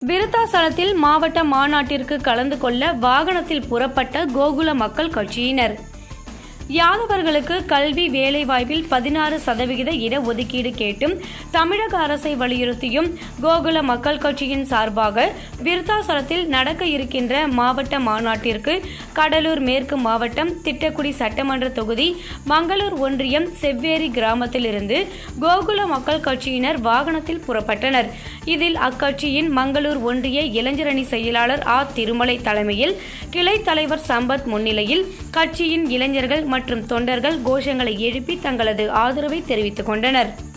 விருத்தாசலத்தில் மாவட்ட மாநாட்டிற்கு கலந்து கொள்ள வாகனத்தில் புறப்பட்ட கோகுல மக்கள் கட்சியினர் யாதவர்களுக்கு கல்வி வேலைவாய்ப்பில் பதினாறு சதவிகித இடஒதுக்கீடு கேட்டும் தமிழக அரசை வலியுறுத்தியும் கோகுல மக்கள் கட்சியின் சார்பாக விருத்தாசலத்தில் நடக்க இருக்கின்ற மாவட்ட மாநாட்டிற்கு கடலூர் மேற்கு மாவட்டம் திட்டக்குடி சட்டமன்ற தொகுதி மங்களூர் ஒன்றியம் செவ்வேரி கிராமத்தில் இருந்து கோகுல மக்கள் கட்சியினர் வாகனத்தில் புறப்பட்டனர் இதில் அக்கட்சியின் மங்களூர் ஒன்றிய இளைஞரணி செயலாளர் ஆ திருமலை தலைமையில் கிளை தலைவர் சம்பத் முன்னிலையில் கட்சியின் இளைஞர்கள் மற்றும் தொண்டர்கள் கோஷங்களை எழுப்பி தங்களது ஆதரவை தெரிவித்துக் கொண்டனர்